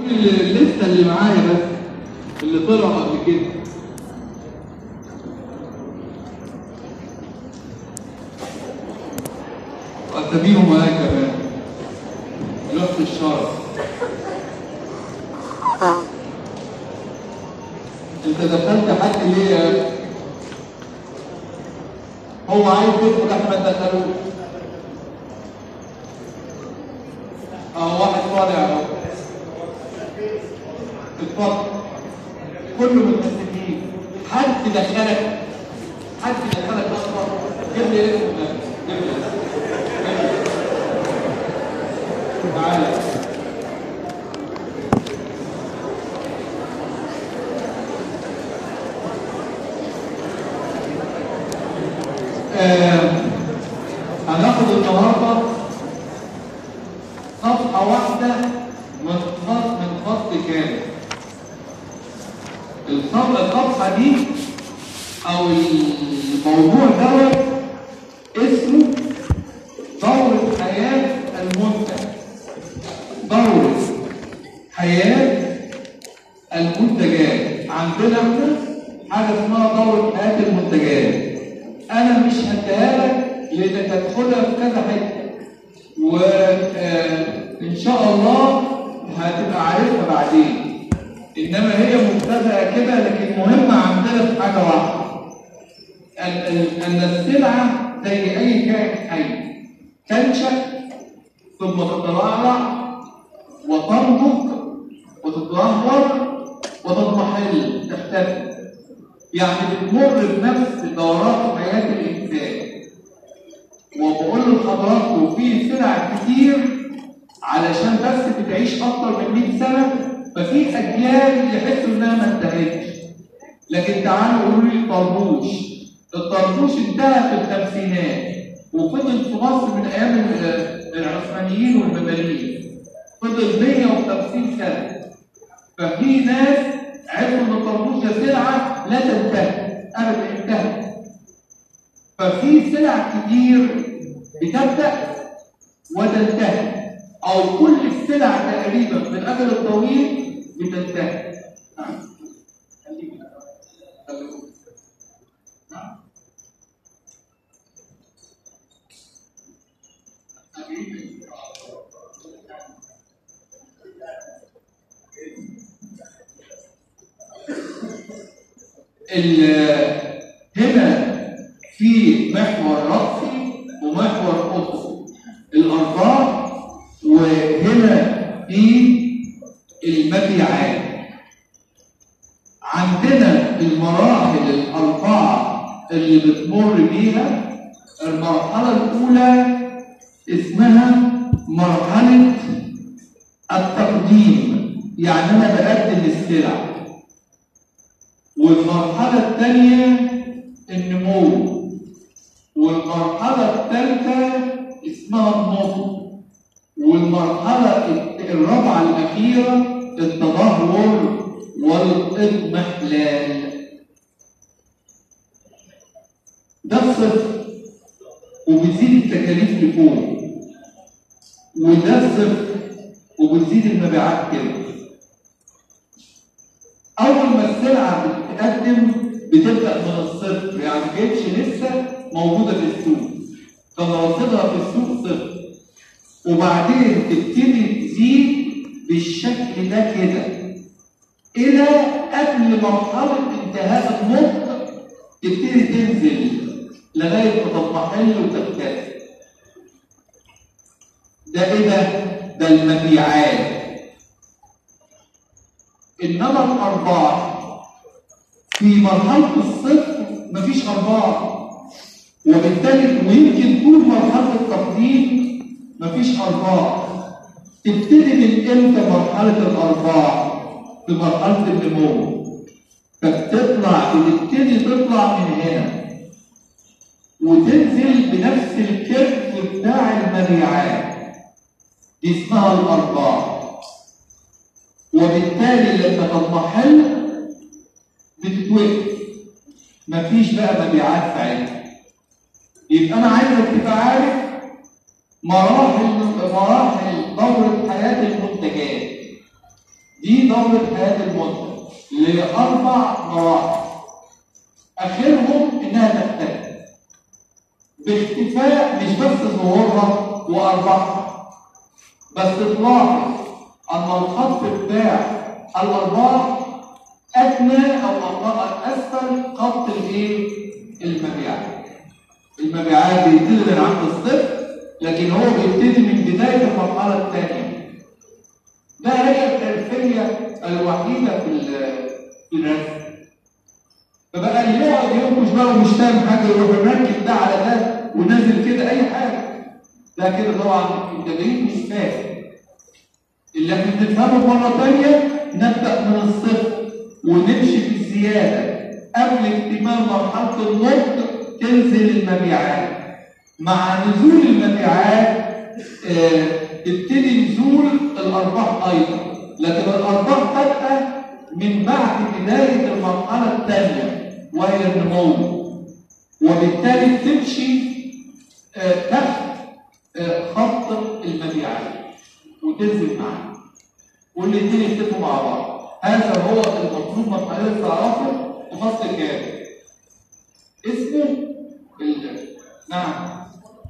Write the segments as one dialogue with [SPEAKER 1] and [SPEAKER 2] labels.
[SPEAKER 1] اللسته اللي معايا بس اللي طلعوا قبل كده واساميهم معايا كمان الاخت الشرف انت دخلت حد ليه يا أخي؟ هو عايز يدخل احمد دخلوه اه واحد طالع اهو اتفضل كله متمسكين حد دخلك حد دخلك اصلا جيب لي اسمه ده جيب لي اسمه. جيب لي اسمه. تعالى آه، هناخد النهارده صفحه واحده من خط من خط كامل الصف- الصفحه دي او الموضوع دوت اسمه دورة حياة المنتج دورة حياة المنتجات عندنا احنا حاجة اسمها دورة حياة المنتجات أنا مش هديها لك لأنك هتاخدها في كذا حتة وإن شاء الله هتبقى عارفها بعدين إنما هي مبتدأة كده لكن مهمة عندنا في حاجة واحدة أن- أن أن السلعة زي أي كائن حي تنشأ ثم تترعرع وتنضج وتتدهور وتضمحل تختفي يعني بتمر بنفس دورات حياة الإنسان وبقول لحضراتكم في سلع كتير علشان بس بتعيش أكتر من 100 سنة ففي أجيال يحسوا إنها ما انتهتش لكن تعالوا قولوا لي الطربوش الطربوش انتهى في الخمسينات وفضل في مصر من أيام ال- العثمانيين والمماليك فضل 150 سنة ففي ناس عرفوا ان الطربوش ده سلعه لا تنتهي ابدا انتهت ففي سلع كتير بتبدا وتنتهي او كل السلع تقريبا في الاجل الطويل بتنتهي نعم. خليك. خليك. نعم. ال- هنا في محور رأسي ومحور أفقي الأرباح وهنا في المبيعات عندنا المراحل الأربعة اللي بتمر بيها المرحلة الأولى اسمها مرحلة التقديم يعني أنا بقدم السلع والمرحلة الثانية النمو والمرحلة الثالثة اسمها النضج والمرحلة الرابعة الأخيرة التدهور والاضمحلال ده الصفر وبتزيد التكاليف لفوق وده الصفر وبتزيد المبيعات كده اول ما السلعه بتتقدم بتبدا من الصفر يعني ما كانتش لسه موجوده في السوق كان رصيدها في السوق صفر وبعدين تبتدي تزيد بالشكل ده كده الى قبل مرحله انتهاء النضج تبتدي تنزل لغايه ما تضمحل وتختفي ده ايه ده؟ ده المبيعات انما الارباح في مرحله الصفر مفيش ارباح وبالتالي ويمكن طول مرحله التقديم مفيش ارباح تبتدي من امتى مرحله الارباح في مرحله النمو فبتطلع بتبتدي تطلع من هنا وتنزل بنفس الكيرف بتاع المبيعات دي اسمها الارباح وبالتالي لما تضمحل بتتوقف مفيش بقى مبيعات ساعتها يبقى انا عايزك تبقى عارف مراحل مراحل دورة حياة المنتجات دي دورة حياة المنتج لأربع مراحل آخرهم إنها تختفي باختفاء مش بس ظهورها وأرباحها بس تلاحظ أن الخط بتاع الأرباح أدنى أو أسفل خط الإيه؟ المبيعات. المبيعات بيبتدي من عند الصفر لكن هو بيبتدي من بداية المرحلة الثانية. ده هي الخلفية الوحيدة في في الرسم. فبقى اللي يقعد ينقش بقى ومش فاهم حاجة يروح مركب ده على ده ونازل كده أي حاجة. ده كده طبعا أنت جاي مش فاهم. اللي احنا بنفهمه مرة ثانية نبدأ من الصفر ونمشي بالزيادة قبل اكتمال مرحلة النضج تنزل المبيعات مع نزول المبيعات اه تبتدي نزول الأرباح أيضا لكن الأرباح تبقى من بعد بداية المرحلة الثانية وهي النمو وبالتالي تمشي اه تحت اه خط المبيعات وتنزل معاه والاثنين يتفقوا مع بعض هذا هو المطلوب من حضرتك تعرفه في فصل كام اسمه ال... نعم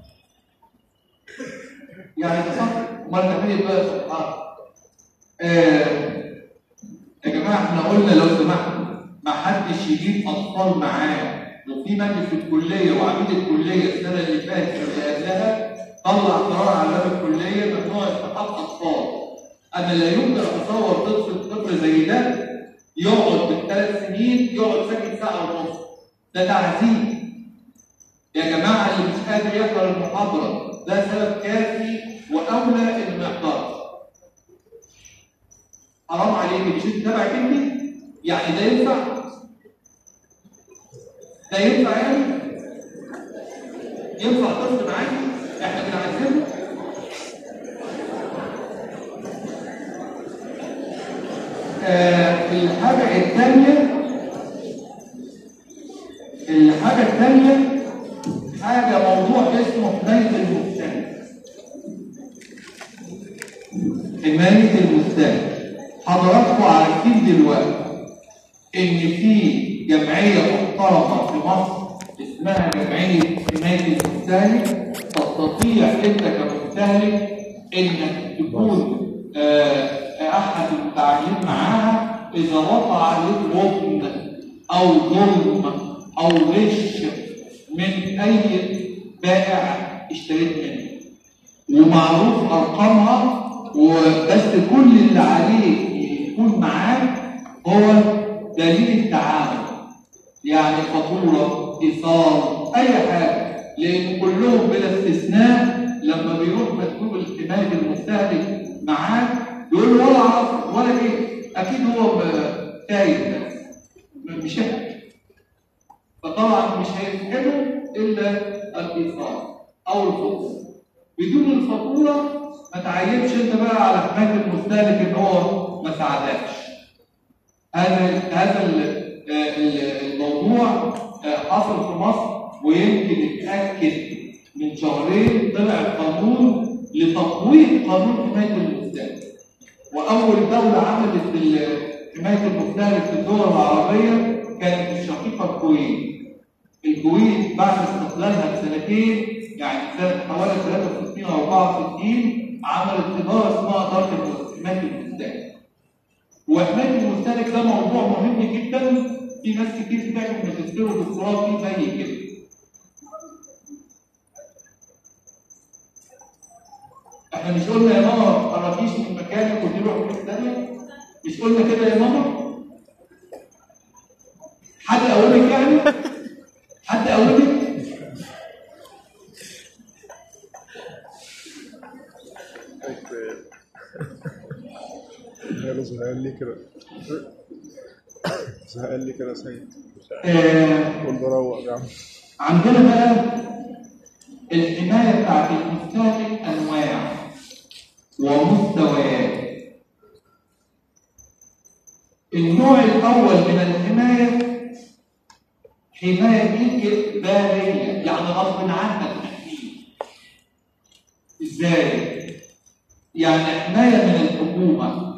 [SPEAKER 1] يعني تصحح امال تعملي بقى سبحان آه يا جماعه احنا قلنا لو سمحتوا ما حدش يجيب اطفال معاه وفي مجلس في الكليه وعميد الكليه السنه اللي فاتت اللي قبلها طلع قرار على باب الكليه ممنوع اصطحاب اطفال انا لا يمكن اتصور طفل طفل زي ده يقعد بالثلاث سنين يقعد ساكت ساعه ونص ده تعذيب يا جماعه اللي مش قادر يحضر المحاضره ده سبب كافي واولى انه يحضر حرام عليك مش انت تبع كلمه يعني ده ينفع ده ينفع يعني ينفع طفل معاك احنا بنعذبه آه الحاجة الثانية الحاجة الثانية حاجة موضوع اسمه حماية المستهلك حماية المستهلك حضراتكم عارفين دلوقتي إن في جمعية محترمة في مصر اسمها جمعية حماية المستهلك تستطيع أنت كمستهلك إنك تكون آه احد المتعاملين معاها اذا وقع عليك غبن او ظلم او غش من اي بائع اشتريت منه ومعروف ارقامها وبس كل اللي عليك يكون معاك هو دليل التعامل يعني فاتوره ايصال اي حاجه لان كلهم بلا استثناء لما بيروح مكتوب الحمايه المستهلك معاك يقول له ولا اعرف ولا ايه اكيد هو تايه مش احنا فطبعا مش هيفهموا الا الايصال او الفاتوره بدون الفاتوره ما تعيبش انت بقى على حمايه المستهلك ان هو ما ساعدكش هذا هذا الموضوع حصل في مصر ويمكن اتاكد من شهرين طلع قانون لتطوير قانون حمايه المستهلك واول دوله عملت حمايه المستهلك في الدول العربيه كانت الشقيقه الكويت الكويت بعد استقلالها بسنتين يعني سنه حوالي 63 او 64 عملت اداره اسمها اداره حمايه المستهلك وحمايه المستهلك ده موضوع مهم جدا في ناس كتير بتعمل ماجستير ودكتوراه فيه زي كده احنا مش قلنا يا ماما ما تتحركيش من مكانك وتروح في حته ثانيه مش قلنا كده يا ماما حد قولك يعني حد قولك
[SPEAKER 2] قالوا زهقان لي كده زهقان لي كده سيد
[SPEAKER 1] آه
[SPEAKER 2] قول بروق يا عم
[SPEAKER 1] عندنا بقى الحمايه بتاعت المستهلك انواع ومستويات النوع الاول من الحمايه حمايه اجباريه يعني غصب عنك تحميه ازاي يعني حمايه من الحكومه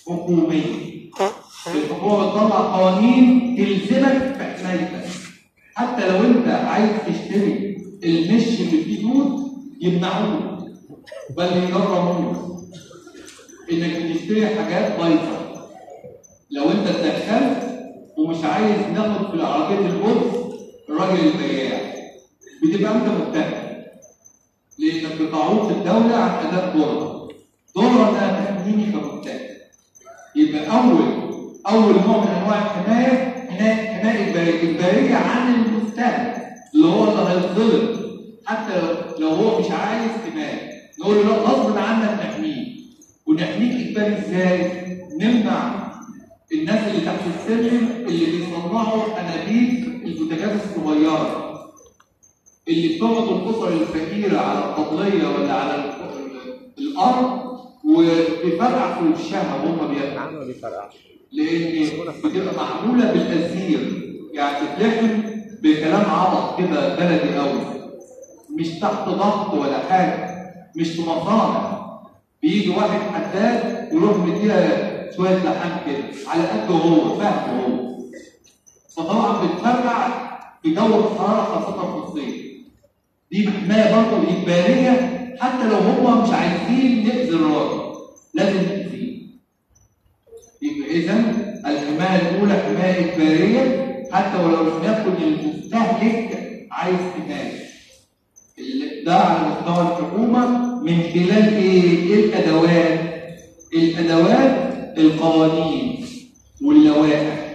[SPEAKER 1] حكوميه الحكومه بتطلع قوانين تلزمك بحمايتك حتى لو انت عايز تشتري المش اللي فيه دود يمنعوك بل يجرموك انك تشتري حاجات بايظه لو انت اتدخلت ومش عايز ناخد في العربيه البولس الراجل البياع بتبقى انت متهم لانك بتعوق الدوله عن اداء دورها دورها انها تحميني كمتهم يبقى اول اول نوع من انواع الحمايه حمايه حمايه البريه البريه عن المستهلك اللي هو اللي هيتظلم حتى لو- لو هو مش عايز حمايه نقول له لا غصب عنك نحميه ونحميك اجباري ازاي؟ نمنع الناس اللي تحت السلم اللي بيصنعوا انابيب البوتاجاز الصغيره اللي بتقعد الاسر الفقيره على الطبليه ولا على ال- الارض وبيفرقع في وشها وهم بياكلوا
[SPEAKER 2] عنه ما بيفرقعش
[SPEAKER 1] لان بتبقى معموله بالازير يعني بتلحم بكلام عبط كده بلدي قوي مش تحت ضغط ولا حاجه مش في مصانع بيجي واحد حداد يروح مديها شويه لحم كده على قده هو فاهم هو فطبعا بتفرقع في جو الحراره خاصه في الصيف دي حمايه برضه اجباريه حتى لو هم مش عايزين نأذي الراجل لازم نأذيه يبقى اذا الحمايه الاولى حمايه اجباريه حتى ولو لم يكن المستهلك عايز حمايه ال- ده على مستوى الحكومه من خلال ايه؟ ايه الادوات؟ الادوات القوانين واللوائح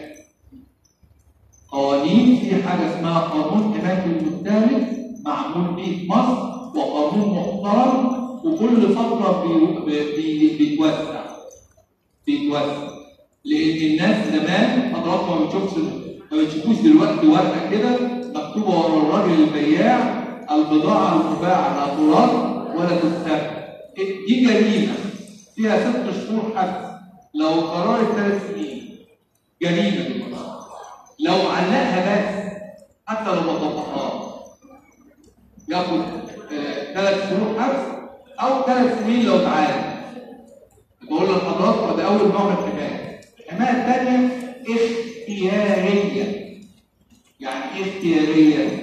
[SPEAKER 1] قوانين في حاجه اسمها قانون حمايه المستهلك معمول به في مصر وقانون محترم وكل فتره بي- بي- بي- بيتوسع بيتوسع لان الناس زمان حضراتكم ما بتشوفش ما بتشوفوش دلوقتي ورقه كده مكتوبه ورا الراجل البياع البضاعه المباعه لا تراد ولا تستهلك دي جريمه فيها ست شهور حبس لو قرار ثلاث سنين جريمه دي. لو علقها بس حتى لو ما طبقهاش ياخد ثلاث شهور حبس او ثلاث سنين لو اتعاد بقول لحضراتكم ده اول نوع من الحمايه الحمايه الثانيه اختياريه يعني ايه اختياريه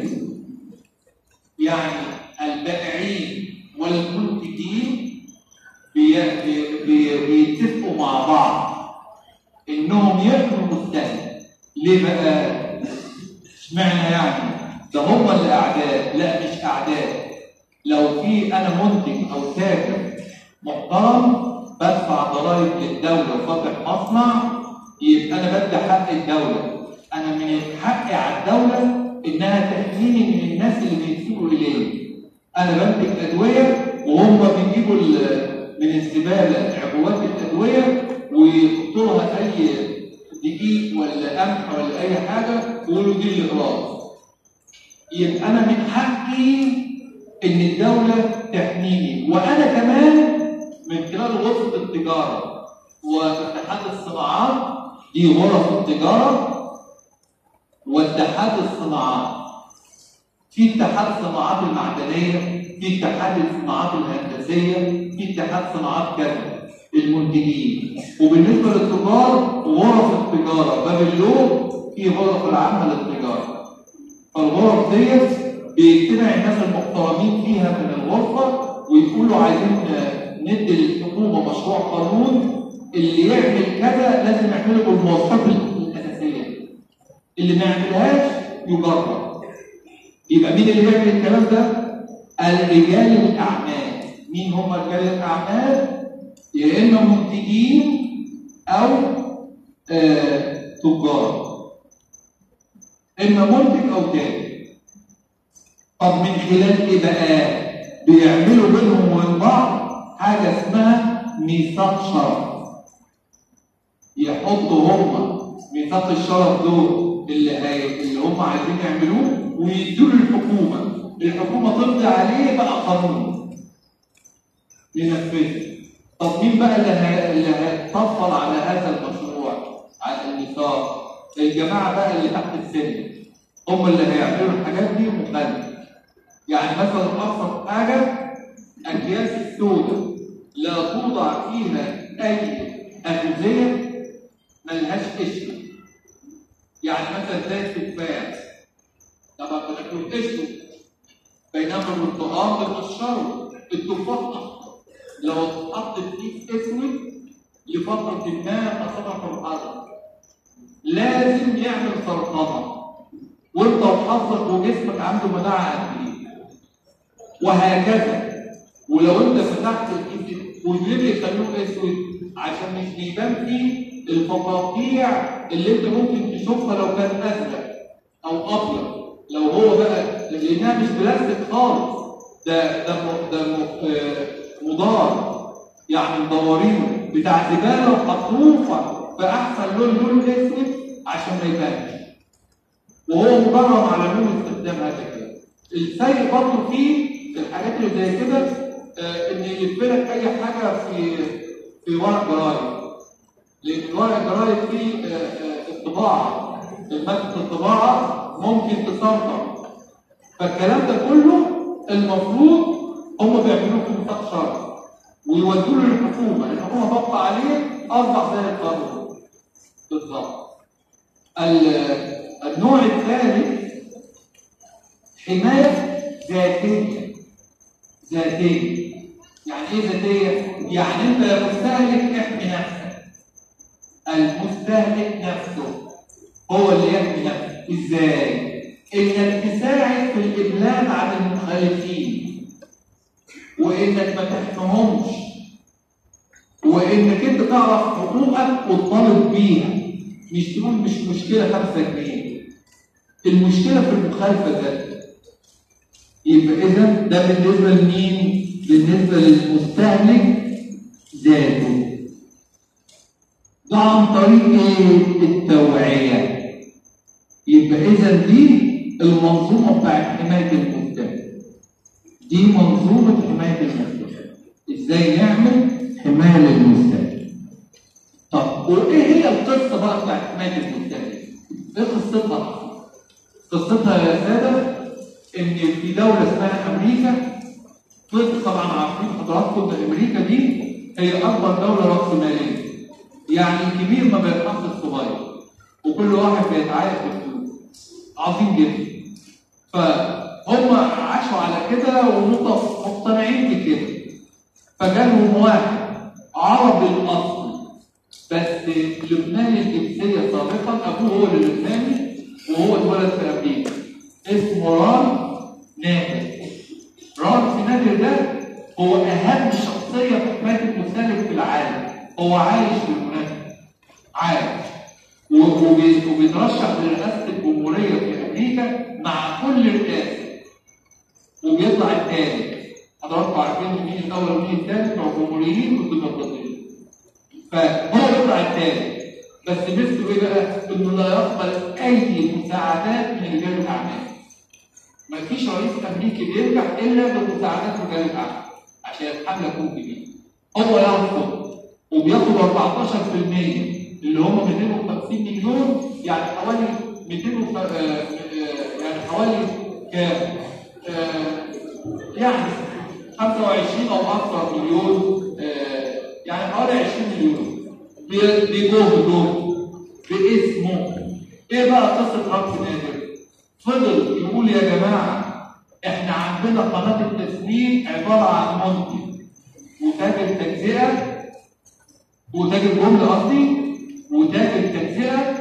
[SPEAKER 1] يعني البائعين والمنتجين بي- بي- بي- بيتفقوا مع بعض انهم يحموا المستهلك ليه بقى اشمعنى يعني ده هم اللي اعداء لا مش اعداء لو في انا منتج او تاجر محترم بدفع ضرائب للدوله وفاتح مصنع يبقى انا بدي حق الدوله انا من حقي على الدوله انها تحميني من الناس اللي بيسيئوا الي انا بنتج ادويه وهم بيجيبوا ال- من الزباله عبوات الادويه ويحطوا لها اي دقيق ولا قمح ولا اي حاجه ويقولوا دي الاغراض يبقى انا من حقي ان الدوله تحميني وانا كمان من خلال غرفه التجاره واتحاد الصناعات دي غرف التجاره واتحاد الصناعات في اتحاد الصناعات المعدنيه في اتحاد الصناعات الهندسيه في اتحاد صناعات كذا المنتجين وبالنسبه للتجار غرف التجاره باب اللوم في غرف العامه للتجاره فالغرف ديت بيجتمع الناس المحترمين فيها من الغرفه ويقولوا عايزين ندي للحكومه مشروع قانون اللي يعمل كذا لازم يعمله بالمواصفات الاساسيه اللي ما يعملهاش يجرب يبقى مين اللي بيعمل الكلام ده؟ الرجال الاعمال مين هم رجال الاعمال؟ يا اما منتجين او آه تجار اما منتج او تاجر طب من خلال ايه بقى؟ بيعملوا بينهم وبين بعض حاجه اسمها ميثاق شرف يحطوا هم ميثاق الشرف دول اللي هي اللي هم عايزين يعملوه ويدوا للحكومه الحكومه تمضي عليه بقى قانون ينفذه طب مين بقى اللي ه- اللي هيتطفل على هذا المشروع على الميثاق الجماعه بقى اللي تحت السن هم اللي هيعملوا الحاجات دي مخالفه يعني مثلا ابسط حاجه اكياس السوداء لا توضع فيها اي ادويه أغذية ملهاش قشرة يعني مثلا زي التفاح طبعا بناكل قشره بينما البرتقال بنقشره التفاح أحمر لو اتحط في كيس اسود لفترة ما أصابع في الحرب لازم يعمل سرطانة وانت وحظك وجسمك عنده مناعة قد ايه وهكذا ولو انت فتحت الكيس وليه بيخلوه اسود عشان مش بيبان فيه الفقاقيع اللي انت ممكن تشوفها لو كان ازرق او ابيض لو هو بقى لانها مش بلاستيك خالص ده ده م- ده م- آه، مضار يعني مدورينه بتاع زباله وحطوه في احسن لون لونه اسود عشان ما يبانش وهو مجرم على لون استخدام هذا الكلام السيء برضه فيه في الحاجات اللي زي كده آه، ان يلف لك اي حاجه في في ورق جرايد لان ورق الجرايد فيه آه، آه، الطباعه ماده الطباعه ممكن تسرطن فالكلام ده كله المفروض هم بيعملوه في نطاق شرعي ويودوه للحكومه الحكومه تقطع عليه اصبح زي القانون بالظبط ال- النوع الثالث حمايه ذاتيه ذاتيه يعني ايه ذاتيه؟ يعني انت يا مستهلك احمي نفسك المستهلك نفسه هو اللي يحمي نفسه ازاي؟ انك تساعد في الابلاغ عن المخالفين وانك ما تحميهمش وانك انت تعرف حقوقك وتطالب بيها مش تقول مش مشكله 5 جنيه المشكله في المخالفه ذاتها يبقى اذا ده بالنسبه لمين؟ بالنسبه للمستهلك ذاته ده عن طريق ايه؟ التوعيه يبقى اذا دي المنظومه بتاعت حمايه المستهلك دي منظومه حمايه المستهلك ازاي نعمل حمايه للمستهلك طب وايه هي القصه بقى بتاعت حمايه المستهلك؟ ايه قصتها؟ قصتها يا ساده ان في دوله اسمها امريكا طب- طبعا عارفين حضراتكم ان امريكا دي هي اكبر دوله راس ماليه يعني الكبير ما بيرحمش الصغير وكل واحد بيتعايش بفلوس عظيم جدا فهم عاشوا على كده ومقتنعين بكده فجالهم واحد عربي الاصل بس لبناني الجنسيه سابقا ابوه هو اللي لبناني وهو اتولد في امريكا اسمه ران نادر ران نادر ده هو اهم شخصيه في حمايه المستهلك في العالم هو عايش بالمناسبه عايش و- وبي- وبيترشح لرئاسه الجمهوريه في امريكا مع كل رئاسه وبيطلع الثالث حضراتكم عارفين مين الاول ومين الثالث بتوع الجمهوريين والديمقراطيين فهو يطلع الثالث بس ميزته ايه بقى؟ انه لا يقبل اي مساعدات من رجال الاعمال مفيش رئيس امريكي بينجح الا بمساعدات رجال الاعمال عشان الحمله تكون كبيره هو يرفض وبياخد 14% اللي هم 250 مليون يعني حوالي 200 وف- آه، آه، يعني حوالي كام؟ آه، يعني 25 او اكثر مليون آه، يعني حوالي 20 مليون بي- بجهده باسمه ايه بقى قصه رمز نادر؟ فضل يقول يا جماعه احنا عندنا قناه التسويق عباره عن منتج وتاجر تجزئه وتاجر جمله قصدي وتاجر تجزئه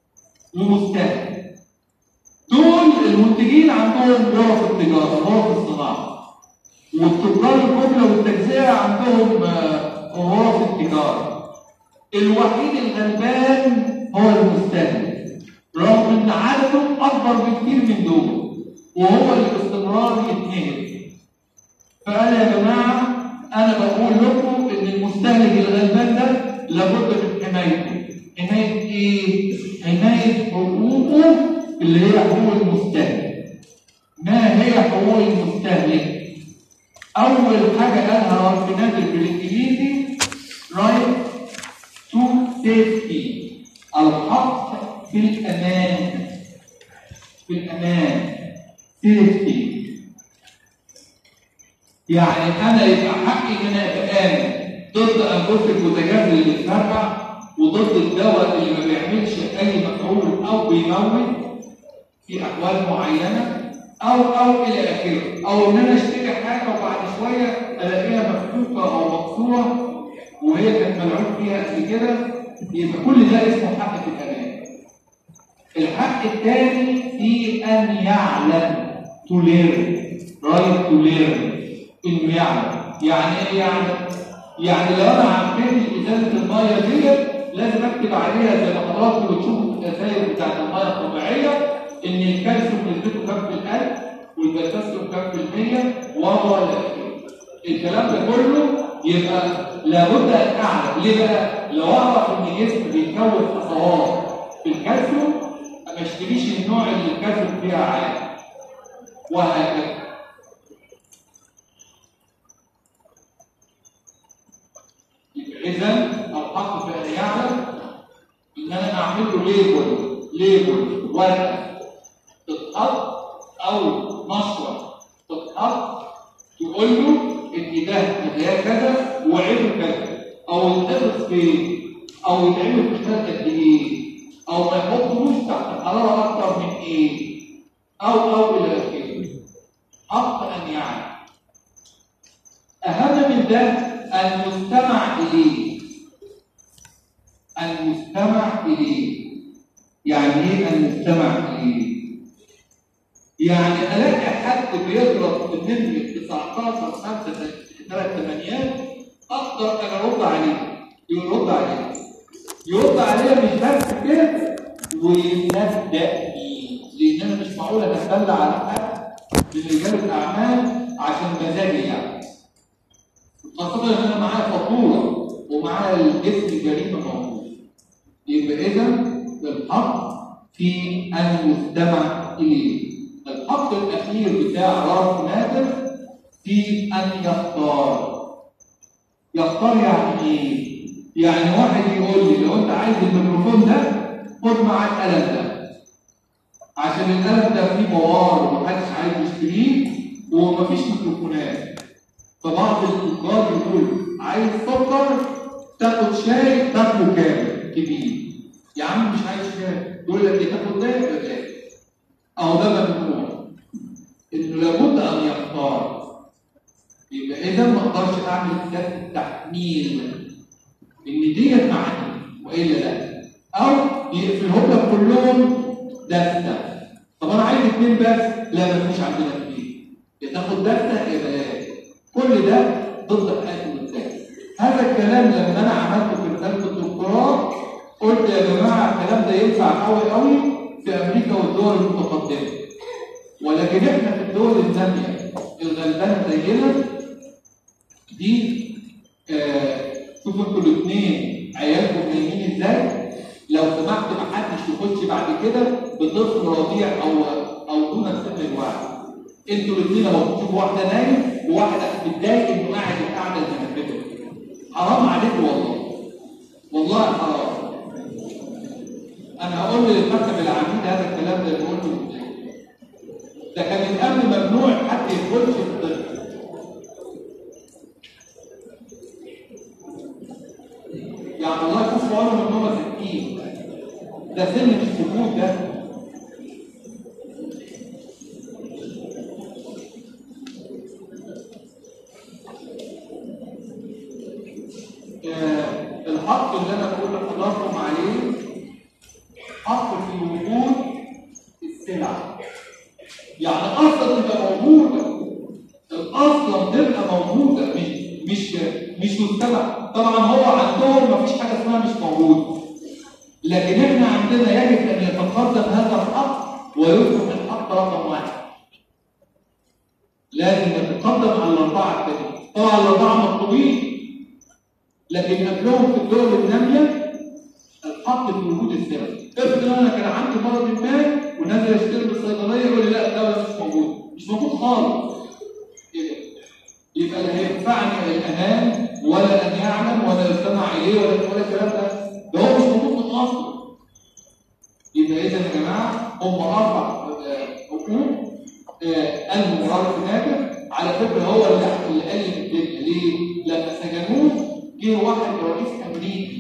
[SPEAKER 1] ومستهلك دول المنتجين عندهم غرف التجاره غرف الصناعه والتجار الجمله والتجزئه عندهم آه، غرف التجاره الوحيد الغلبان هو المستهلك رغم ان عدده اكبر بكتير من دول وهو اللي باستمرار يتنهب فقال يا جماعه انا بقول لكم ان المستهلك الغلبان ده لابد من حمايته حمايه ايه؟ حمايه حقوقه اللي هي حقوق المستهلك ما هي حقوق المستهلك؟ اول حاجه قالها رالف نادر بالانجليزي رايت تو سيفتي الحق في الامان في الامان سيفتي يعني انا يبقى حقي ان انا ابقى امن ضد انفسك وتجاهل اللي بتتبع وضد الدواء اللي ما بيعملش اي مفعول او بيموت في احوال معينه او او الى اخره او ان انا اشتري حاجه وبعد شويه الاقيها مفكوكه او مكسوره وهي كانت ملعوب فيها قبل كده يبقى كل ده اسمه حق في الامان الحق الثاني في ان يعلم to learn right to learn انه يعلم يعني ايه يعلم يعني لو انا عملت ازازه الميه ديت لازم اكتب عليها زي ما حضراتكم بتشوفوا في الازايز بتاعت الميه الطبيعيه ان الكالسيوم نسبته كام في القلب والبوتاسيوم كام في المية وهو الكلام ده كله يبقى لابد ان اعلم ليه بقى؟ لو اعرف ان الجسم بيكون حصوات في الكالسيوم ما اشتريش النوع اللي الكالسيوم فيها عالي وهكذا اذا الحق في ان يعلم ان انا اعمل له ليبل ليبل ورقه تتحط او نشره تتحط تقول له ان ده ده كذا وعيبه كذا او يتحفظ فين او يتعمل في خلال قد ايه او ما يحطوش تحت حراره اكتر من ايه او او الى اخره حق ان يعلم اهم من ده المستمع إليه المستمع إليه يعني إيه المستمع إليه؟ يعني ألاقي حد بيضرب بنسبة 19 5 3 ثمانيات أقدر أنا أرد عليه يرد عليه يرد عليه مش بس كده ويصدقني لأن أنا مش معقول أتبلى على حد من رجال الأعمال عشان مزاجي يعني خاصة ان انا معايا فاتورة ومعايا الجسم الجريمة موجود يبقى اذا الحق في ان يستمع اليه الحق الاخير بتاع رب نادر في ان يختار يختار يعني ايه؟ يعني واحد يقول لي لو انت عايز الميكروفون ده خد معاك القلم ده عشان القلم ده فيه بوار ومحدش عايز يشتريه ومفيش ميكروفونات فبعض التجار يقول عايز سكر تاخد شاي تاخده كامل كبير يا عم مش عايز شاي يقول لك ايه تاخد ده يبقى ده اهو ده ممنوع انه لابد ان يختار يبقى اذا ما اقدرش اعمل ده التحميل ان ديت معني والا لا او يقفلهم لك كلهم دسته طب انا عايز اثنين بس لا مفيش عندنا اثنين يا تاخد دسته يا بلاش كل ده ضد حياه الانسان هذا الكلام لما انا عملته في رساله الدكتوراه قلت يا جماعه الكلام ده ينفع قوي قوي في امريكا والدول المتقدمه ولكن احنا في الدول الناميه الغلبانه زينا دي آه شوفوا انتوا الاثنين عيالكم نايمين ازاي لو سمحت ما حدش يخش بعد كده بطفل رضيع او او دون سن الوعي انتوا الاثنين اهو تشوفوا واحده نايم وواحده متضايق انه قاعد القعده المنبهه حرام عليكم والله والله حرام انا هقول للمكتب العميد هذا الكلام ده اللي قلته ده كان الامن ممنوع حد يخش في الطفل يعني الله يكون في عمرهم ان هم ساكتين ده سن مش سكوت ده الحق اللي انا بقول لحضراتكم عليه حق في وجود السلع يعني اصلا تبقى موجوده اصلا تبقى موجوده مش مش مش مستمع طبعا هو عندهم ما فيش حاجه اسمها مش موجود لكن احنا عندنا يجب ان يتقدم هذا الحق ويصبح الحق رقم واحد لازم يتقدم على الاربعه التانيين طبعا الاربعه مطلوبين لكن قبلهم في الدول الناميه الحق في وجود السبب افرض انا كان عندي مرض ما ونازل اشتري بالصيدليه يقول لي لا الدواء مش موجود مش موجود خالص يبقى لا هينفعني الامان ولا ان يعلم ولا يستمع اليه ولا ولا الكلام ده ده هو مش موجود من اصله يبقى اذا يا جماعه هم اربع حقوق المراد ناجح على فكره هو اللي اللي قال الدنيا ليه؟ لما سجنوه جه واحد رئيس امريكي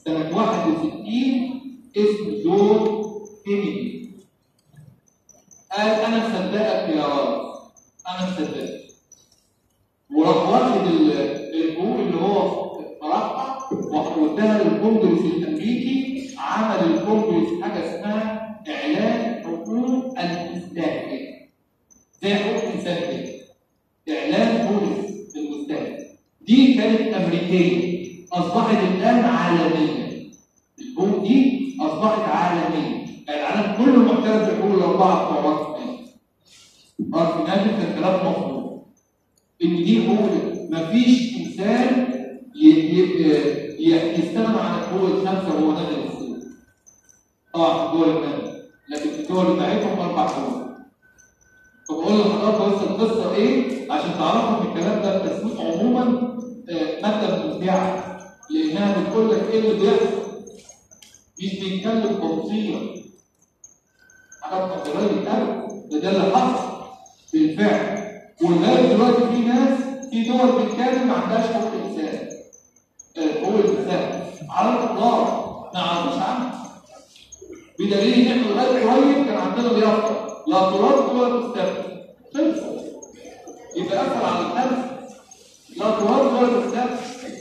[SPEAKER 1] سنة 61 اسمه جون كينيدي قال أنا مصدقك يا راجل أنا مصدقك وراح واخد ال- الحقوق اللي هو طرحها واداها للكونجرس الامريكي عمل الكونجرس حاجه اسمها اعلان حقوق المستهلك زي حقوق الانسان كده اعلان حقوق المستهلك دي كانت امريكيه اصبحت الان عالميه الحقوق دي اصبحت عالميه العالم كله معترف بحقوق الاربعه بتوع راس مال راس مال كان كلام مفروض ان دي حقوق مفيش انسان ي- ي- ي- يستغنى عن الحقوق الخمسه وهو نازل السوق. طبعا في الدول الثانيه لكن في الدول بتاعتهم اربع حقوق. فبقول لحضرتك بس القصه ايه عشان تعرفوا ان الكلام ده التسويق عموما آه، ماده ممتعه لانها بتقول لك ايه اللي بيحصل. مش بيتكلم تفصيلا. حاجات نظريه قوي ده ده اللي حصل بالفعل ولغايه دلوقتي في ناس في دول بتتكلم ما عندهاش حقوق الانسان آه، حقوق الانسان على الاطلاق ما عرفوش عنها بدليل ان احنا لغايه قريب كان عندنا اليافطه لا ترد ولا تستبدل خلص يبقى قفل على الخمس لا ترد ولا تستبدل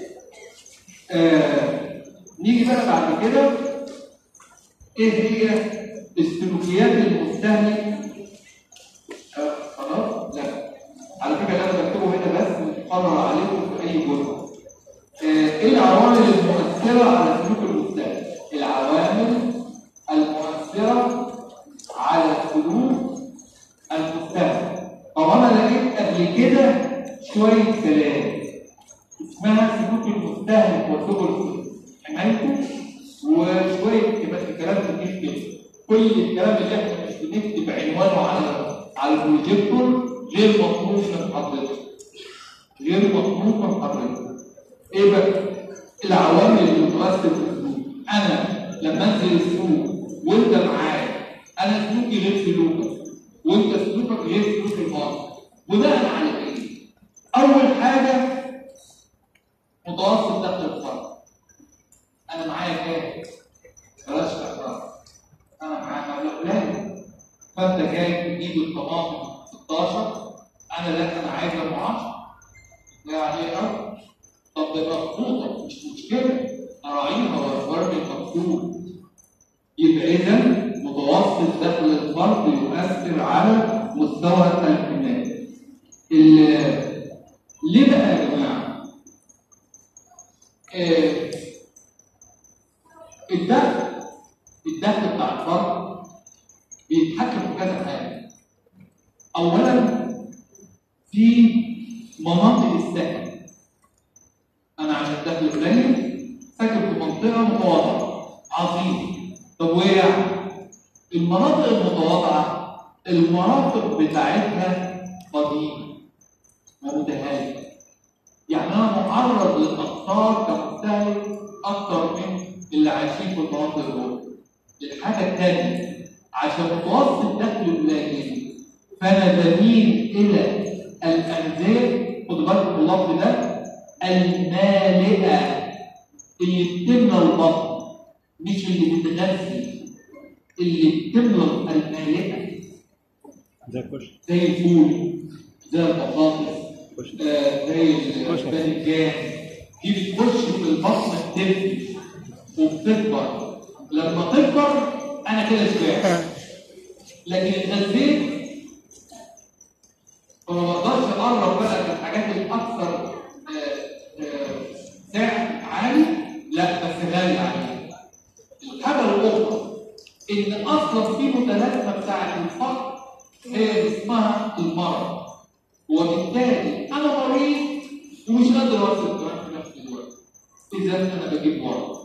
[SPEAKER 1] آه نيجي بقى بعد كده ايه هي السلوكيات المستهلك آه، خلاص لا على فكره اللي انا بكتبه هنا بس مقرر عليكم في اي جزء آه، ايه العوامل المؤثره على سلوك المستهلك العوامل المؤثره على سلوك المستهلك طب انا لقيت قبل كده شويه كلام اسمها سلوك المستهلك وسبل حمايته وشويه كمان كلام كتير كده كل الكلام اللي احنا مش بنكتب عنوانه على على البروجيكتور غير مطلوب من حضرتك غير مطلوب من حضرتك ايه بقى العوامل اللي بتؤثر في السلوك انا لما انزل السوق وانت معايا انا سلوكي غير سلوكك وانت سلوكك غير سلوك المرض بناء على ايه اول حاجه متوسط دخل الفرد انا معايا كام بلاش احراج انا معايا مبلغ قليل فانت جاي تجيب الطماطم 16 انا لا انا عايز ابو 10 لا عليه ارض طب ده مخطوطه مش مشكله اراعيها وارمي المقصود يبقى اذا متوسط دخل الفرد يؤثر على مستوى الحمايه ال- ليه بقى يا جماعه؟ آه، الدخل الدخل بتاع الفرد بيتحكم في كذا حاجه اولا في مناطق السكن انا عشان دخل قليل ساكن في منطقه متواضعه عظيمه طب وايه يعني المناطق المتواضعه المرافق بتاعتها قديمه ومتهالكه يعني انا معرض للاخطار كمستهلك اكتر من اللي عايشين في المناطق دول الحاجه الثانيه عشان متوسط دخل قليل فانا بميل الى الانزال خد بالك من اللفظ ده المالئه اللي بتملى البطن مش اللي بتغذي اللي بتملى المالئه
[SPEAKER 2] زي الكشري
[SPEAKER 1] زي الفول زي البطاطس
[SPEAKER 2] كشري
[SPEAKER 1] آه، زي الباذنجان دي بتخش في البطن بتبني وبتكبر لما تكبر انا كده شبعت لكن اتغذيت فما بقدرش اقرب بقى من الحاجات الاكثر آه، آه، سعر عالي لا بس غالي عليه الحاجه الاخرى ان اصلا في متلازمه بتاعت الفقر هي اسمها المرض وبالتالي انا مريض ومش قادر اوصل كمان في نفس الوقت اذا انا بجيب مرض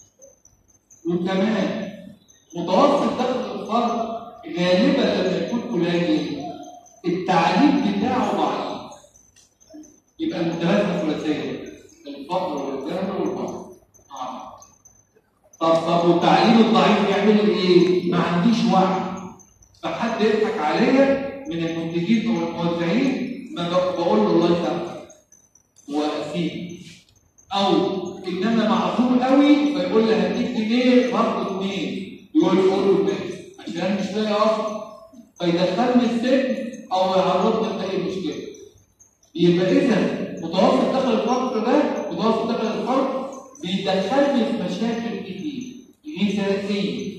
[SPEAKER 1] وكمان متوسط دخل الفرد غالبا لما يكون قليل التعليم بتاعه ضعيف يبقى المتلازمه ثلاثيه الفقر والجهل والمرض آه. طب طب والتعليم الضعيف يعمل ايه؟ ما عنديش وعي فحد يضحك عليا من المنتجين او الموزعين ما ب- بقول له الله يسامحك واسيب او انما معذور قوي فيقول لي هديك جنيه برضه اثنين يقول له قول له ماشي عشان مش لاقي اصلا فيدخلني السجن او يعرضني لاي مشكله يبقى اذا متوسط دخل الفقر ده متوسط دخل الفقر بيدخلني في مشاكل كتير غذائيه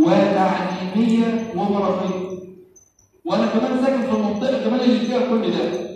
[SPEAKER 1] وتعليميه ومرضيه وانا كمان ساكن في المنطقه كمان اللي فيها كل ده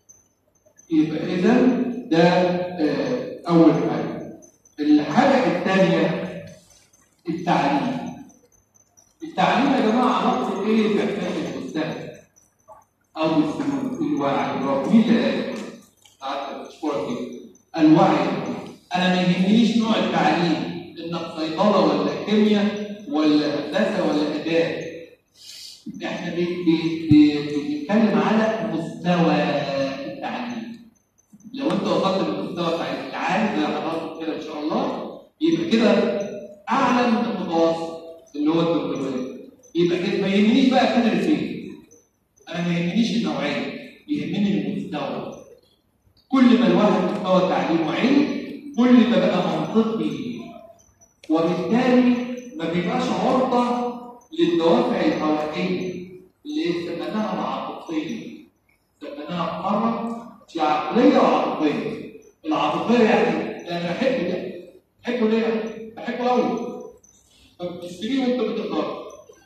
[SPEAKER 1] يبقى اذا ده آه، اول حاجه الحاجه الثانيه التعليم التعليم يا جماعه علاقته ايه باحساس المستهلك او بالسلوك الوعي الرب مين اللي قال؟ تعالى اشكرك جدا الوعي انا ما يهمنيش نوع التعليم انك صيدله ولا كيمياء ولا هندسه ولا اداب احنا بي- بي- بي- بنتكلم على مستوى التعليم لو انت وصلت للمستوى التعليم العالي زي حضرتك كده ان شاء الله يبقى كده اعلى من المتوسط اللي هو الدكتوراه يبقى كده ما يهمنيش بقى كادر فين انا ما يهمنيش النوعيه يهمني المستوى كل ما الواحد مستوى تعليمه عالي كل ما بقى منطقي وبالتالي ما بيبقاش عرضه للدوافع الهوائيه اللي سميناها العاطفيه سميناها مره في عقليه وعاطفيه العاطفيه يعني انا بحب ده بحبه ليه؟ بحبه قوي فبتشتريه وانت بتقدر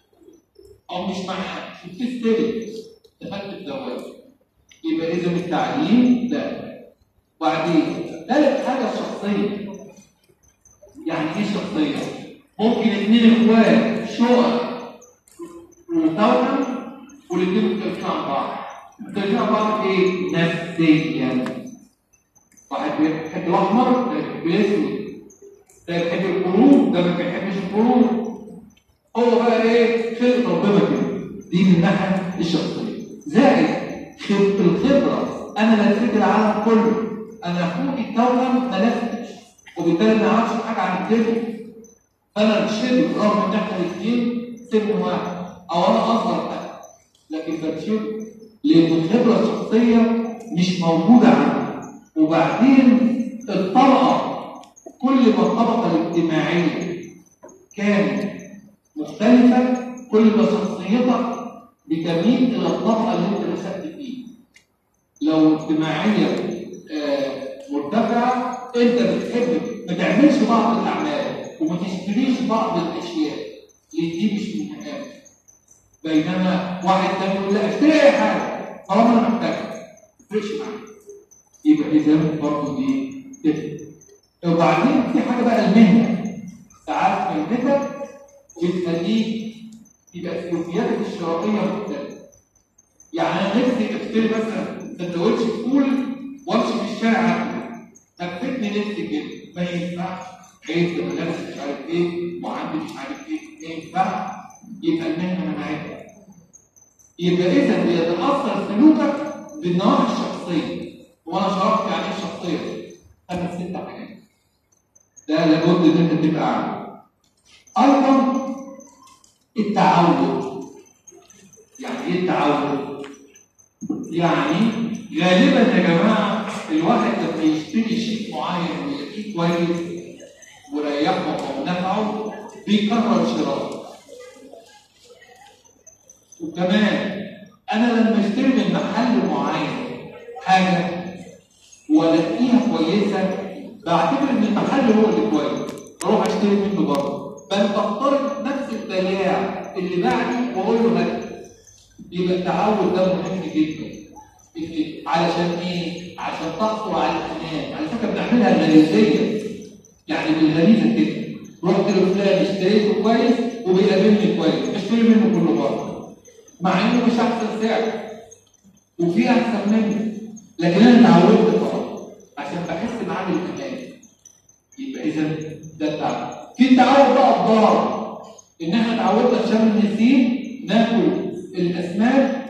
[SPEAKER 1] او مش مع حد بتستلم دخلت الدوام يبقى اذا التعليم ده وبعدين ثالث حاجه الشخصيه يعني ايه شخصيه؟ ممكن اثنين اخوات شقق وتوأم والاثنين مختلفين عن بعض مختلفين عن بعض ايه؟ نفسيا واحد بيحب الاحمر ده بيحب الاسود ده بيحب القرود ده ما بيحبش القرود هو بقى ايه خير ربنا كده دي من الناحيه الشخصيه زائد خبره الخبره انا لفيت العالم كله انا اخوي التوأم ما لفتش وبالتالي ما اعرفش حاجه عن الدنيا فانا بشد رغم ان احنا الاثنين سن واحد او انا اصغر حاجه لكن بشد لان الخبره الشخصيه مش موجوده عندي وبعدين الطبقه كل ما الطبقه الاجتماعيه كانت مختلفه كل ما شخصيتك بتميل الى الطبقه اللي انت نشأت فيها لو اجتماعيا آه، مرتفعه انت بتحب ما تعملش بعض الاعمال وما تشتريش بعض الاشياء لان دي مش من مكانك بينما واحد تاني يقول لا اشتري اي حاجه طالما انا محتاجها ما تفرقش معايا يبقى اذا برضه دي تفرق وبعدين في حاجه بقى المهنه ساعات مهنتك بتخليك يبقى سلوكياتك الشرائيه مختلفه يعني انا نفسي اشتري مثلا سندوتش فول وامشي في الشارع عادي هفتني نفسي كده ما ينفعش عيب تبقى لابس مش عارف ايه وعندي مش عارف ايه ما ينفعش يبقى المهنه منعتك يبقى اذا بيتاثر سلوكك بالنواحي الشخصيه وانا شرحت يعني ايه الشخصيه خمس ست حاجات ده لابد ان انت تبقى عارف ايضا التعود يعني ايه التعود يعني غالبا يا جماعه الواحد لما يشتري شيء معين ويلاقيه كويس وريحه او نفعه بيكرر شراءه وكمان انا لما اشتري من محل معين حاجه والاقيها كويسه بعتبر ان المحل هو اللي كويس بروح اشتري منه برضه بل بختار نفس البياع اللي بعدي واقول له هات يبقى التعود ده مهم جدا إن- علشان ايه؟ عشان تحصل على الامان على فكره بنعملها غريزيه يعني بالغريزه كده رحت لفلان اشتريته كويس وبيقابلني كويس اشتري منه كل مره مع انه مش احسن سعر وفي احسن منه لكن انا اتعودت خلاص عشان بحس معاه بالامان يبقى اذا ده التعود في التعود بقى الضار ان احنا اتعودنا في شم النسيم ناكل الاسماك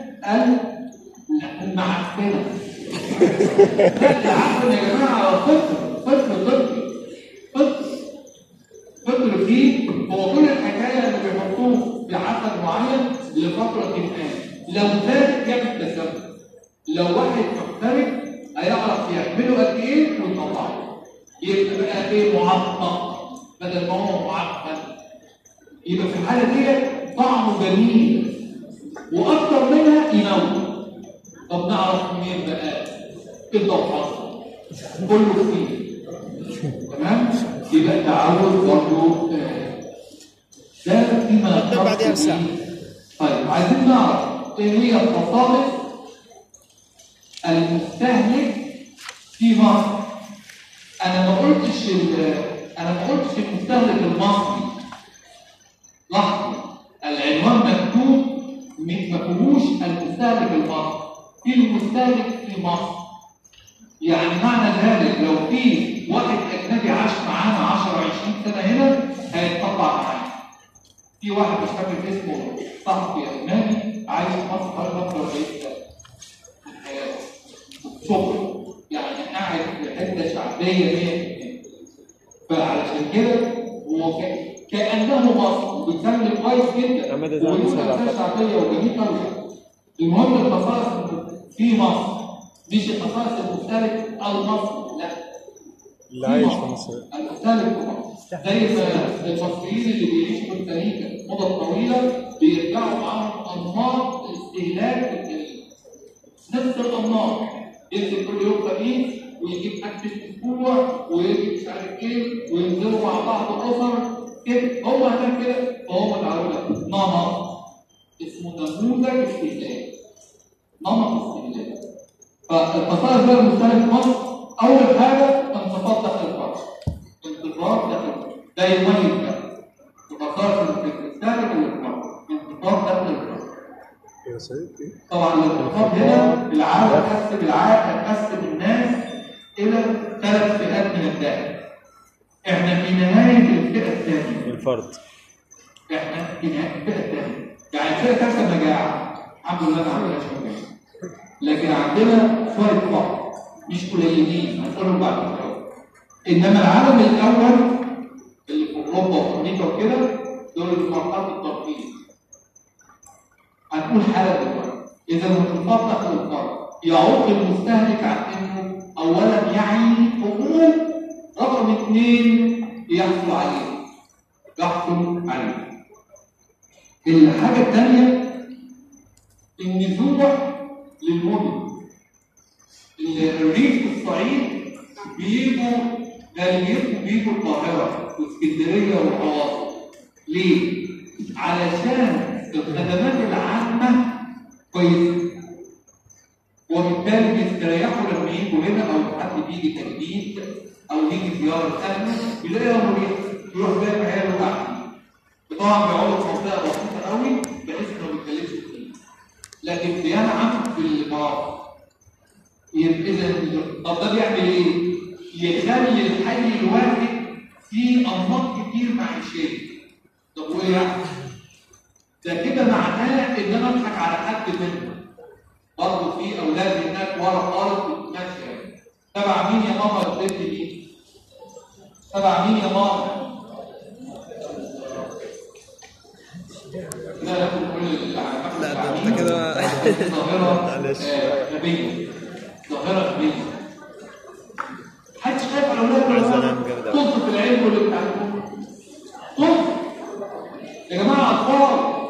[SPEAKER 1] المعفنه لا العفن يا جماعه فطر فطر طبي فطر فطر فيه هو كل الحكايه اللي بيحطوه في عسل معين لفتره ما لو زاد يعمل تسبب لو واحد محترف هيعرف يعمله قد ايه ويطلعه يبقى بقى ايه معقد بدل ما هو معقد يبقى في الحاله دي طعمه جميل واكتر منها ينوم طب نعرف منين بقى كده وحصل كله فيه تمام يبقى التعود برضه آه، ده فيما
[SPEAKER 3] قدام بعدها
[SPEAKER 1] يختص
[SPEAKER 3] بساعة.
[SPEAKER 1] بيه. طيب عايزين نعرف ايه هي الخصائص المستهلك في مصر انا ما قلتش ال- انا ما قلتش المستهلك المصري لحظه العنوان مكتوب م- ما فيهوش المستهلك المصري في المستهلك في مصر يعني معنى ذلك لو في واحد اجنبي عاش معانا 10 20 سنه هنا هيتطبع معانا في واحد مش فاكر اسمه صحفي الماني عايش في مصر حوالي 45 سنه من حياته شغل يعني قاعد في حته شعبيه 100% فعلشان كده هو ك- كانه مصر وبيتكلم كويس جدا
[SPEAKER 3] أما ده زمان
[SPEAKER 1] وبيقول
[SPEAKER 3] سبعة.
[SPEAKER 1] أجزاء شعبيه وجميل قوي المهم الخصائص في مصر مش الخصائص المستهلك المصري لا
[SPEAKER 3] اللي عايش في مصر
[SPEAKER 1] المستهلك في مصر زي ما المصريين اللي بيعيشوا في الخليج مدة طويلة بيرجعوا معاهم أنماط استهلاك الخليج نفس الأنماط ينزل كل يوم خميس ويجيب أكل الأسبوع ويجيب مش عارف إيه وينزلوا مع بعض أسر كده هو هناك كده فهو متعود نمط اسمه نموذج استهلاك نمط استهلاك فالخصائص بقى المستهلك في مصر أول حاجة انخفاض دخل الفرد انخفاض دخل الفرد ده يميز بقى الخصائص المستهلك والفرد انخفاض دخل الفرد
[SPEAKER 3] يا سيد
[SPEAKER 1] طبعا الانخفاض هنا العالم قسم العالم قسم الناس الى ثلاث فئات من الدخل احنا في نهايه الفئه الثانيه
[SPEAKER 3] الفرد
[SPEAKER 1] احنا في نهايه الفئه الثانيه يعني الفئه الثالثه مجاعه الحمد لله ما عندناش مجاعه لكن عندنا شويه فقر مش قليلين هنقولهم بعد شويه انما العالم الاول اللي في اوروبا وامريكا وكده دول في مرحله الترفيه هنقول حاله دلوقتي اذا انخفاض دخل الفرد يعوق المستهلك عن انه اولا يعي حقوق رقم اثنين يحصل عليه يحصل عليه الحاجه الثانيه النزوع للمدن الريف في الصعيد بيجوا غالبيتهم بيجوا القاهره واسكندريه والعواصم ليه؟ علشان الخدمات العامه كويسه وبالتالي بيستريحوا لما يجوا هنا او حد بيجي تجديد او يجي زياره اهله بيلاقيهم مريح يروح جايب عياله قاعدين طبعا بيقعدوا في منطقه بسيطه قوي بحيث انه ما بيتكلمش كتير لكن بينعم في المرافق يبقى اذا طب ده بيعمل ايه؟ يخلي الحي الواحد فيه انماط كتير معيشيه طب وايه يعني؟ ده كده معناه ان انا اضحك على حد منهم برضه في اولاد هناك ورا خالص بتمشي تبع مين يا ماما البنت دي؟ تبع مين يا ماما؟ لا لا كل اللي على
[SPEAKER 3] لا، ده أنت كده-
[SPEAKER 1] ظاهرة
[SPEAKER 3] معلش.
[SPEAKER 1] آه، غبية ظاهرة غبية محدش خايف على اولاد
[SPEAKER 3] عايز
[SPEAKER 1] ولا
[SPEAKER 3] أنام جامد أوي.
[SPEAKER 1] طز في العلم واللي بتعلموه طز يا جماعة أطفال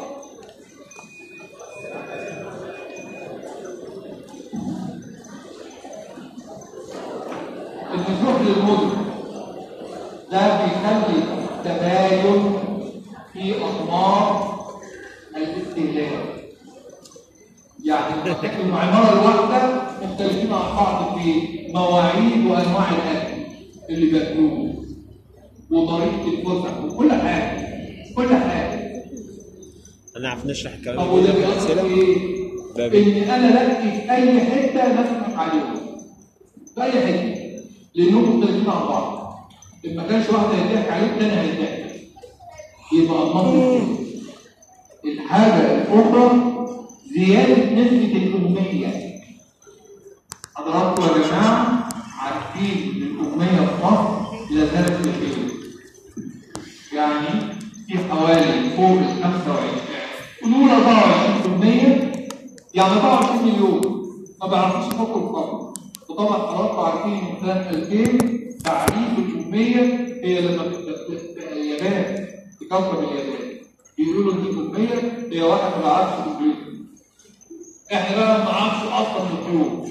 [SPEAKER 1] النزوح للمدن ده بيخلي تباين في أنماط الاستهلاك يعني العمارة الواحدة مختلفين عن بعض في مواعيد وأنواع الأكل اللي بياكلوه وطريقة الفسح وكل حاجة كل حاجة
[SPEAKER 3] انا عارف نشرح الكلام
[SPEAKER 1] طب
[SPEAKER 3] ده
[SPEAKER 1] وده
[SPEAKER 3] في
[SPEAKER 1] بيأثر في
[SPEAKER 3] الأمثلة.
[SPEAKER 1] إيه؟
[SPEAKER 3] بابي.
[SPEAKER 1] إن أنا لاقي في أي حتة نضحك عليهم في أي حتة لأنهم مختلفين عن بعض إن ما كانش واحد هيضحك عليه التاني هيضحك يبقى النص الحاجة الأخرى زيادة نسبة الأمية حضراتكم يا جماعة عارفين إن الأمية في مصر لا زالت بخير يعني في حوالي فوق ال 25 قولوا 24% يعني 24 مليون ما بيعرفوش يفكوا الفقر وطبعا حضراتكم عارفين من سنه 2000 تعريف الأمية هي لما ت- ت- ت- اليابان تكبر اليابان بيقولوا إن الأمية هي واحد ما بيعرفش كمبيوتر احنا بقى ما نعرفش اصلا الطيور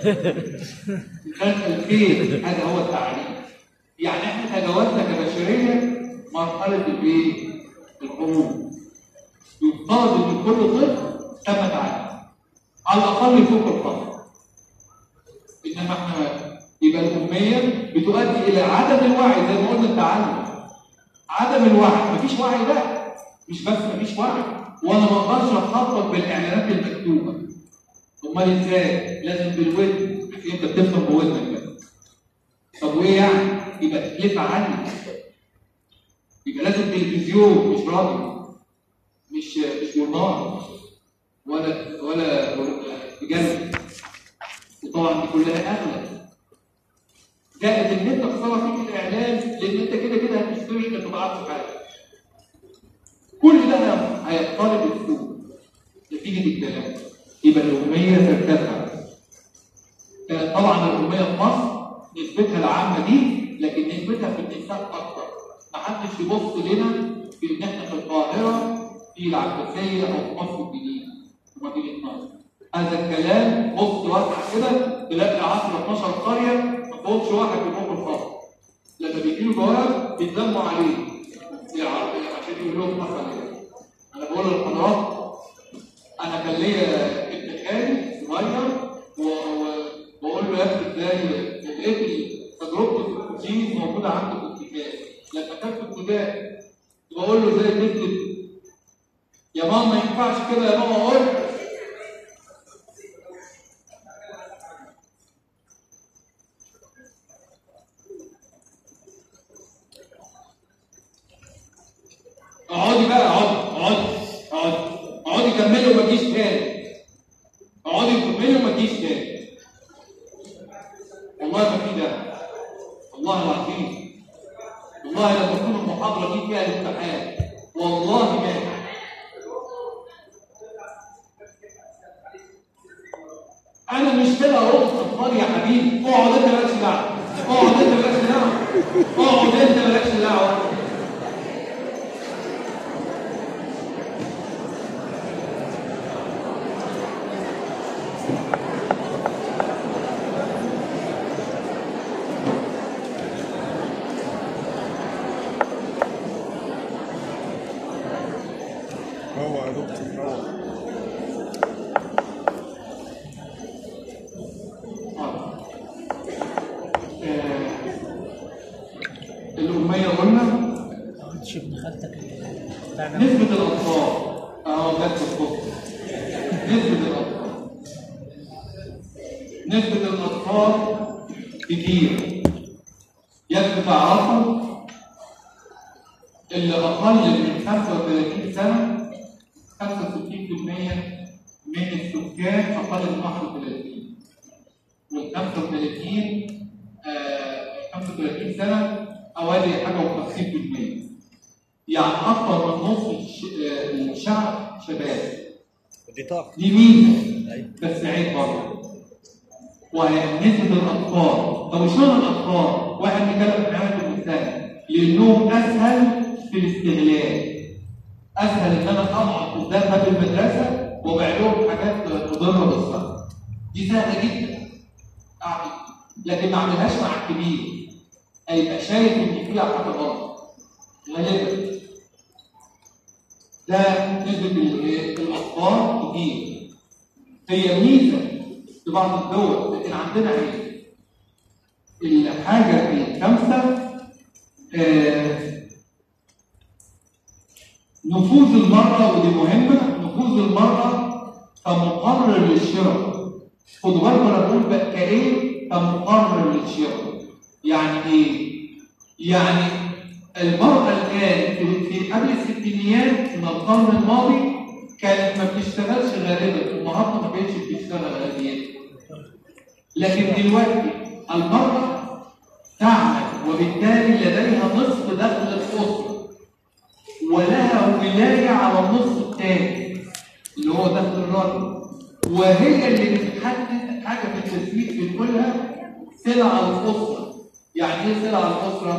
[SPEAKER 1] خلق الخير هذا هو التعليم يعني احنا تجاوزنا كبشريه مرحله الايه؟ الحروب يفترض ان كل طفل تم تعليمه على الاقل يفوق الفقر انما احنا يبقى الاميه بتؤدي الى عدم الوعي زي ما قلنا التعلم عدم الوعي مفيش وعي بقى مش بس مفيش وعي وانا ما اقدرش اخطط بالاعلانات المكتوبه امال ازاي لازم بالودن انت بتفهم بودنك بقى طب وايه يعني يبقى تكلفه عاليه يبقى لازم تلفزيون مش راديو مش مش جورنال ولا ولا مجله وطبعا دي كلها اغلى زائد ان انت خساره فيك الاعلان لان انت كده كده هتشتري انت ما تعرفش حاجه كل ده هيقترب السوق نتيجه الكلام يبقى الاميه ترتفع كانت طبعا الاميه في مصر نسبتها العامه دي لكن نسبتها في النساء اكتر ما حدش يبص لنا في ان احنا في القاهره في العباسيه او في مصر الجديده ومدينه نصر هذا الكلام بص واسع كده تلاقي 10 12 قريه ما فيهمش واحد بيقوم الفصل لما بيجي له جواب بيتلموا عليه يعني عشان يقول لهم مثلا انا بقول للحضرات انا كان ليا ابن خالي صغير وبقول له يا ابني ازاي لقيت تجربه الكوتشينج موجوده عنده في الكتاب لما كان في ابتدائي بقول له ازاي تكتب يا ماما ما ينفعش كده يا ماما اقول اقعدي بقى اقعدي اقعدي اقعدي اقعدي كملي وما تجيش تاني اقعدي كملي وما تجيش تاني والله ما في ده والله العظيم والله لما تكون المحاضره دي فيها الامتحان والله ما انا مش كده اهو صفار يا حبيبي اقعد انت مالكش دعوه اقعد انت مالكش دعوه اقعد انت مالكش دعوه
[SPEAKER 3] روح يا دكتور روح
[SPEAKER 1] الأمية قلنا
[SPEAKER 4] قلتش ابن خالتك بتاع ده
[SPEAKER 1] نسبة الأطفال أهو جت في الخط نسبة الأطفال نسبة الأطفال كتير يكفي تعرفوا اللي أقل من 35 سنة 65% من السكان أقل من 31 وال 35 آه 35 سنة حوالي حاجة و50% يعني أكثر من نصف الش- آه، الشعب شباب
[SPEAKER 3] دي طاقة
[SPEAKER 1] دي ميزة
[SPEAKER 3] أيوة.
[SPEAKER 1] بس عيب برضه وهي نسبة الأطفال طب اشمعنى الأطفال؟ واحد بيتكلم في حياته المستقبل لأنهم أسهل في الاستغلال أسهل إن أنا أقعد قدام باب المدرسة وأبيع لهم حاجات مضرة بالصحة دي سهلة جدا أعمل لكن ما أعملهاش مع الكبير هيبقى شايف إن فيها حاجة غلط غالبا ده نسبة ال- الأطفال كتير هي ميزة في بعض الدول لكن عندنا عيب الحاجة الخامسة آه، نفوذ المرأة ودي مهمة نفوذ المرأة كمقرر للشراء خدوا بالكم انا بقول بقى كايه كمقرر للشراء يعني ايه؟ يعني المرأة الآن في- في قبل الستينيات من القرن الماضي كانت ما بتشتغلش غالبا النهارده ما بقتش بتشتغل غالبا لكن دلوقتي المرأة تعمل وبالتالي لديها نصف دخل الأسرة ولها ولاية على النصف الثاني اللي هو دخل الرجل وهي اللي بتحدد حاجة في التسويق بنقولها سلع الأسرة يعني إيه سلع الأسرة؟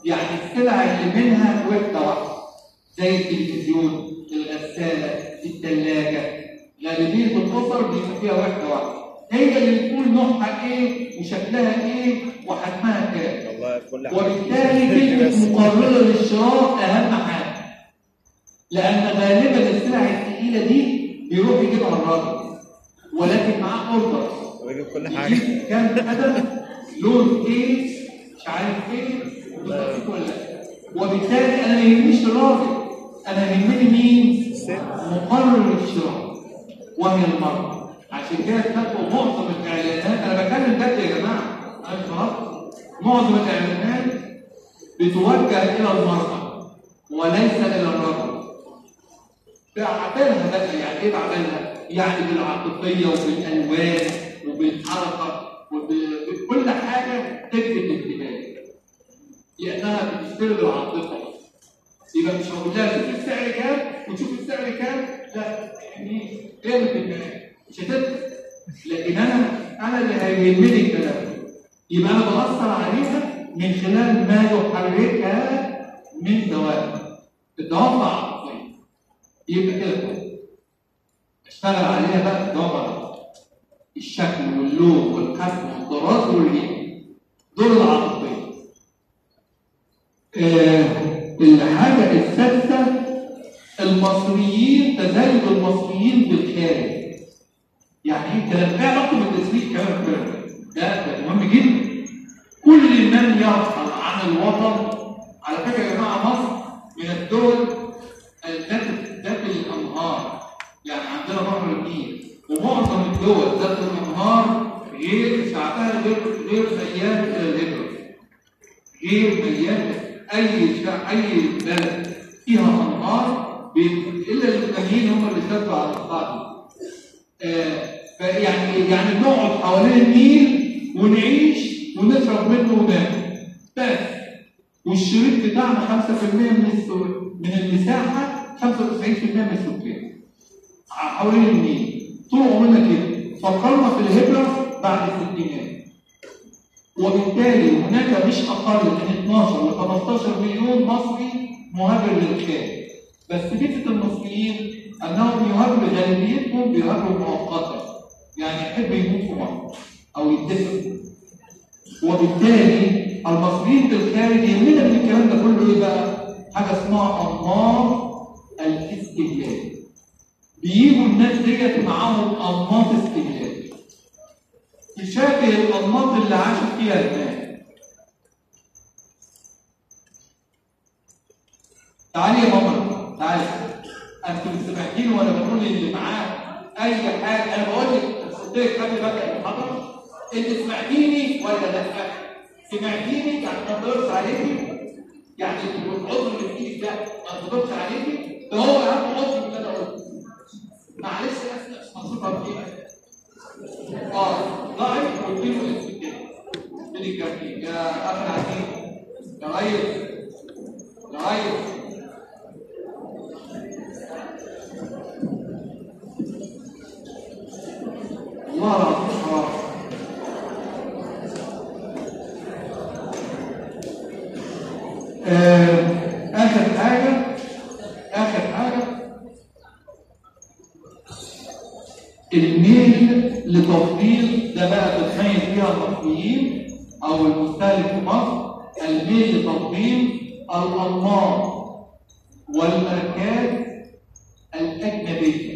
[SPEAKER 1] يعني السلع اللي منها وحده واحده زي التلفزيون الغساله الثلاجه غالبيه الاسر بيبقى فيها وحده واحده هي اللي بتقول نوعها ايه وشكلها ايه وحجمها كام
[SPEAKER 3] والله كل حاجه
[SPEAKER 1] وبالتالي كلمة مقررة للشراء أهم حاجة. لأن غالبا السلع الثقيلة دي بيروح يجيبها الراجل ولكن معاه أوردر
[SPEAKER 3] ويجيب كل حاجه
[SPEAKER 1] يجيب كام قدم لون ايه مش عارف ايه بالظبط ولا لا. وبالتالي أنا ما يهمنيش الراجل أنا يهمني مين؟
[SPEAKER 3] الست.
[SPEAKER 1] مقرر الشراء وهي المرأة عشان كده تلاقوا معظم الإعلانات أنا بتكلم جد يا جماعة أنا مش بهزر معظم الإعلانات بتوجه إلى المرأة وليس إلى الرجل بعملها بقى يعني إيه بعملها؟ يعني بالعاطفية وبالألوان وبالحركة وبكل حاجة تلفت الانتباه لأنها بتشتغل بالعاطفة يبقى مش هقول لها شوف السعر كام وتشوف السعر كام لا يعني ايه اللي بالكلام مش هتدفع لكن انا انا اللي هيهمني الكلام يبقى انا باثر عليها من خلال ما يحركها من دوافع الدوافع عقليه يبقى كده كويس. اشتغل عليها بقى دوافع الشكل واللون والختم والطراز والريح دول العاطفيه آه، الحاجة السادسة المصريين تزايد المصريين بالخارج يعني ايه الكلام ايه علاقته بالتسويق كمان كده ده ده مهم جدا كل من يرحل عن الوطن على فكره يا جماعه مصر من الدول ذات ذات الانهار يعني عندنا نهر النيل ومعظم الدول ذات الانهار غير شعبها غير غير ميال الى الهجره غير مليان اي شع... اي بلد فيها انهار بي- الا التانيين هم اللي شدوا على القاعده آه فيعني يعني نقعد حوالين النيل ونعيش ونشرب منه وناكل بس والشريط بتاعنا 5% من السو... من المساحه 95% من السكان حوالين النيل طول عمرنا كده فكرنا في الهجره بعد الستينات وبالتالي هناك مش اقل من 12 ل 15 مليون مصري مهاجر للخارج بس فكره المصريين انهم يهاجروا غالبيتهم بيهاجروا مؤقتا يعني يحب يموت في مصر او يدفن وبالتالي المصريين في الخارج يهمنا من الكلام ده كله ايه بقى؟ حاجه اسمها انماط الاستهلاك بيجوا الناس ديت معاهم انماط استهلاك تشابه الانماط اللي عاشوا فيها الناس تعالي يا ماما تعالي انتوا سمعتيني وانا بقول اللي معاه اي حاجه انا بقول لك قلت لك قبل بدا المحاضره انت سمعتيني ولا لا؟ سمعتيني يعني ما تقدرش عليكي يعني العذر اللي في ايدك ده ما تقدرش عليكي ده هو اهم عذر من اللي انا قلته معلش اسف مش مبسوطه بيه اه ضعف واديله اسم كده من الجنبين يا اخي العزيز يا ريس يا ريس الله العظيم حرام آه، اخر حاجه اخر حاجه الميل لتفضيل ده بقى تتخيل فيها المصريين او المستهلك في مصر الميل لتفضيل الانماط والماركات الاجنبيه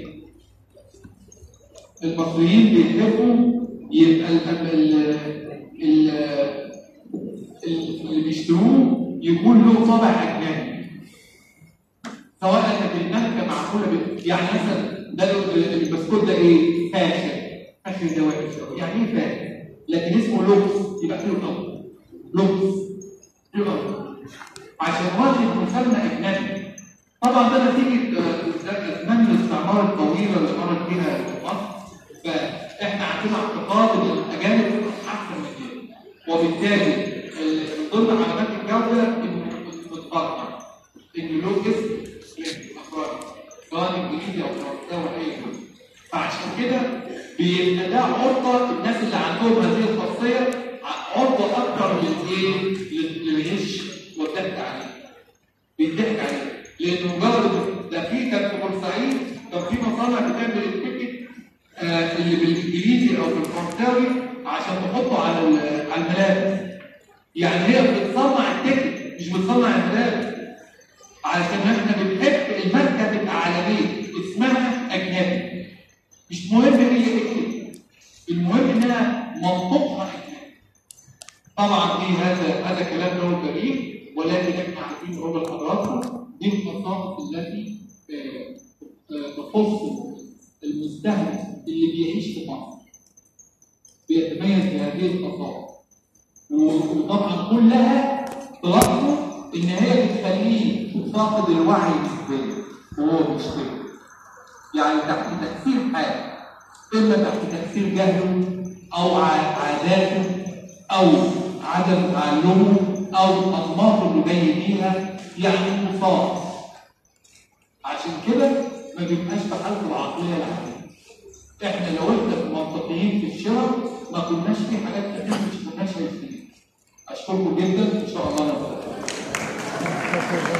[SPEAKER 1] المصريين بيحبوا يبقى ال ال ال ال- اللي بيشتروه يكون له طابع اجنبي سواء كانت الماركه معموله ب... يعني مثلا ده ال- البسكوت ده ايه؟ فاخر فاخر ده وحش يعني ايه فاخر؟ لكن اسمه لوكس يبقى فيه طبع لوكس فيه طبع عشان واخد مسمى اجنبي طبعا ده نتيجه آه، ازمان الاستعمار الطويله اللي مرت بيها مصر فاحنا عندنا اعتقاد ان الاجانب احسن من كده وبالتالي ال- من ضمن علامات الجوده انه متقطع ان له اسم افراد سواء انجليزي او فرنساوي او اي جزء فعشان كده بيبقى ده عرضه الناس اللي عندهم هذه الخاصيه ع- عرضه اكثر للايه؟ لل- للغش والدخل في مصانع بتعمل التيكت آه اللي بالانجليزي او بالفرنساوي عشان تحطه على ال- على الملابس يعني هي بتصنع التيكت مش بتصنع الملابس علشان احنا بنحب الماركه تبقى عالميه اسمها اجنبي مش مهم هي ايه المهم انها منطقها اجنبي طبعا في هذا هذا كلام له دليل ولكن احنا عارفين هو الحضارات دي الخصائص التي آه، آه، تخص المستهلك اللي بيعيش في مصر بيتميز بهذه الخصائص وطبعا كلها تلاحظوا ان هي بتخليه فاقد الوعي النسبي وهو بيشتغل يعني تحت تاثير حاجه اما تحت تاثير جهله او ع- عاداته او عدم تعلمه او انماطه اللي جاي بيها يعني مصاب عشان كده ما بيبقاش في حالته العقليه العاديه احنا لو احنا منطقيين في الشراء ما كناش في حاجات كتير مش كناش هيفيد اشكركم جدا ان شاء الله نبقى